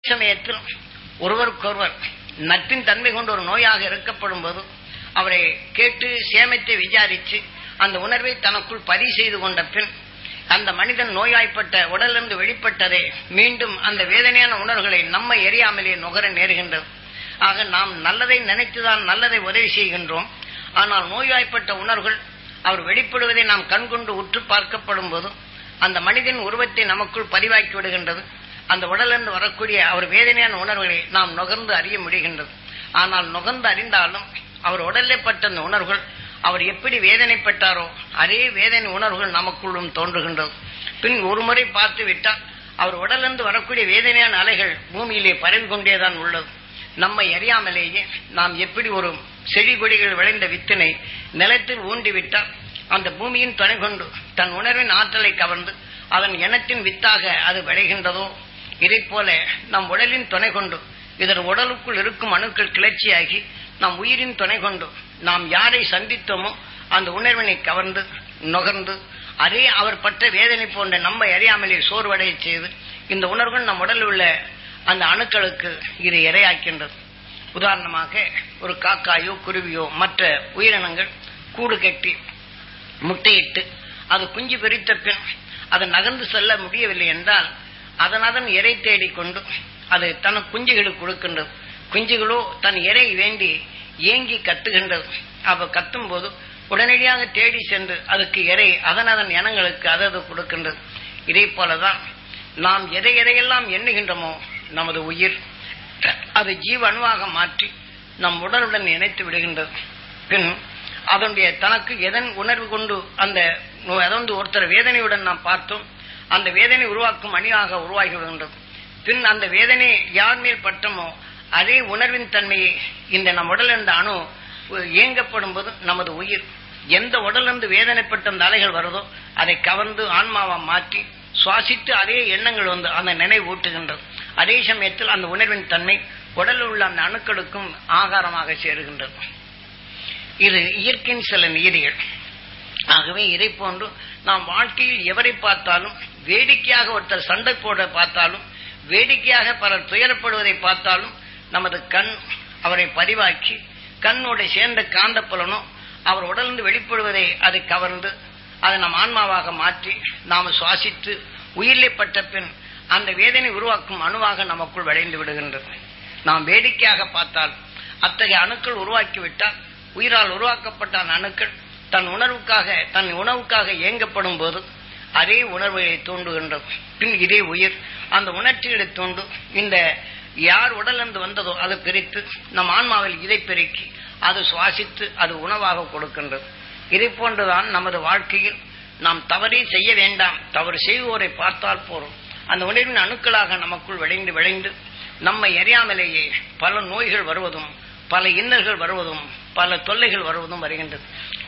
சமயத்தில் ஒருவருக்கொருவர் நட்பின் தன்மை கொண்ட ஒரு நோயாக இருக்கப்படும் போது அவரை கேட்டு சேமத்தை விசாரித்து அந்த உணர்வை தனக்குள் பதிவு செய்து கொண்ட பின் அந்த மனிதன் நோயாய்ப்பட்ட உடலிருந்து வெளிப்பட்டதே மீண்டும் அந்த வேதனையான உணர்வுகளை நம்மை எரியாமலே நுகர நேருகின்றது ஆக நாம் நல்லதை நினைத்துதான் நல்லதை உதவி செய்கின்றோம் ஆனால் நோய்வாய்ப்பட்ட உணர்வுகள் அவர் வெளிப்படுவதை நாம் கண்கொண்டு உற்று பார்க்கப்படும் போது அந்த மனிதன் உருவத்தை நமக்குள் பதிவாக்கி விடுகின்றது அந்த உடலிருந்து வரக்கூடிய அவர் வேதனையான உணர்வுகளை நாம் நுகர்ந்து அறிய முடிகின்றது ஆனால் நுகர்ந்து அறிந்தாலும் அவர் உடலே பட்ட அந்த உணர்வுகள் அவர் எப்படி வேதனைப்பட்டாரோ அதே வேதனை உணர்வுகள் நமக்குள்ளும் தோன்றுகின்றது பின் ஒரு முறை பார்த்து விட்டால் அவர் உடலிருந்து வரக்கூடிய வேதனையான அலைகள் பூமியிலே பரவி கொண்டேதான் உள்ளது நம்மை அறியாமலேயே நாம் எப்படி ஒரு செடி கொடிகள் விளைந்த வித்தினை நிலத்தில் ஊண்டிவிட்டால் அந்த பூமியின் துணை கொண்டு தன் உணர்வின் ஆற்றலை கவர்ந்து அதன் இனத்தின் வித்தாக அது விளைகின்றதோ இதை போல நம் உடலின் துணை கொண்டு இதன் உடலுக்குள் இருக்கும் அணுக்கள் கிளர்ச்சியாகி நம் உயிரின் துணை கொண்டு நாம் யாரை சந்தித்தோமோ அந்த உணர்வினை கவர்ந்து நுகர்ந்து அதே அவர் பட்ட வேதனை போன்ற நம்மை அறியாமலே சோர்வடைய செய்து இந்த உணர்வுகள் நம் உடலில் உள்ள அந்த அணுக்களுக்கு இது இரையாக்கின்றது உதாரணமாக ஒரு காக்காயோ குருவியோ மற்ற உயிரினங்கள் கூடு கட்டி முட்டையிட்டு அது குஞ்சு பெரித்த பின் அது நகர்ந்து செல்ல முடியவில்லை என்றால் அதன் அதன் இறை தேடிக்கொண்டு அது தன் குஞ்சுகளுக்கு கொடுக்கின்றது குஞ்சுகளோ தன் இறை வேண்டி ஏங்கி கத்துகின்றது அவ கத்தும் போது உடனடியாக தேடி சென்று அதுக்கு இறை அதன் அதன் இனங்களுக்கு அதது கொடுக்கின்றது இதே போலதான் நாம் எதை எதையெல்லாம் எண்ணுகின்றோமோ நமது உயிர் அது ஜீவ அணுவாக மாற்றி நம் உடலுடன் இணைத்து விடுகின்றது பின் அதனுடைய தனக்கு எதன் உணர்வு கொண்டு அந்த அதொன்று ஒருத்தர் வேதனையுடன் நாம் பார்த்தோம் அந்த வேதனை உருவாக்கும் அணியாக உருவாகி விடுகின்றது பின் அந்த வேதனை யார் மேல் பட்டமோ அதே உணர்வின் தன்மையை இந்த நம் உடல் என்ற அணு இயங்கப்படும் போது நமது உயிர் எந்த உடலிருந்து வேதனைப்பட்ட அந்த அலைகள் வருதோ அதை கவர்ந்து ஆன்மாவா மாற்றி சுவாசித்து அதே எண்ணங்கள் வந்து அந்த நினைவு ஊட்டுகின்றது அதே சமயத்தில் அந்த உணர்வின் தன்மை உடலில் உள்ள அந்த அணுக்களுக்கும் ஆகாரமாக சேருகின்றது இது இயற்கையின் சில நீதிகள் ஆகவே இதை போன்று நாம் வாழ்க்கையில் எவரை பார்த்தாலும் வேடிக்கையாக ஒருத்தர் சண்டை போட பார்த்தாலும் வேடிக்கையாக பலர் துயரப்படுவதை பார்த்தாலும் நமது கண் அவரை பதிவாக்கி கண்ணோட சேர்ந்த காந்த புலனும் அவர் உடலிருந்து வெளிப்படுவதை அதை கவர்ந்து அதை நம் ஆன்மாவாக மாற்றி நாம் சுவாசித்து உயிரிலே பட்ட பின் அந்த வேதனை உருவாக்கும் அணுவாக நமக்குள் விளைந்து விடுகின்றது நாம் வேடிக்கையாக பார்த்தால் அத்தகைய அணுக்கள் உருவாக்கிவிட்டால் உயிரால் உருவாக்கப்பட்ட அந்த அணுக்கள் தன் உணர்வுக்காக தன் உணவுக்காக இயங்கப்படும் போது அதே உணர்வுகளை தூண்டுகின்றது பின் இதே உயிர் அந்த உணர்ச்சிகளை தூண்டு இந்த யார் உடலிருந்து வந்ததோ அதை பிரித்து நம் ஆன்மாவில் இதை பெருக்கி அது சுவாசித்து அது உணவாக கொடுக்கின்றது இதை போன்றுதான் நமது வாழ்க்கையில் நாம் தவறே செய்ய வேண்டாம் தவறு செய்வோரை பார்த்தால் போறோம் அந்த உணர்வின் அணுக்களாக நமக்குள் விளைந்து விளைந்து நம்மை அறியாமலேயே பல நோய்கள் வருவதும் பல இன்னல்கள் வருவதும் பல தொல்லைகள் வருவதும் வருகின்றது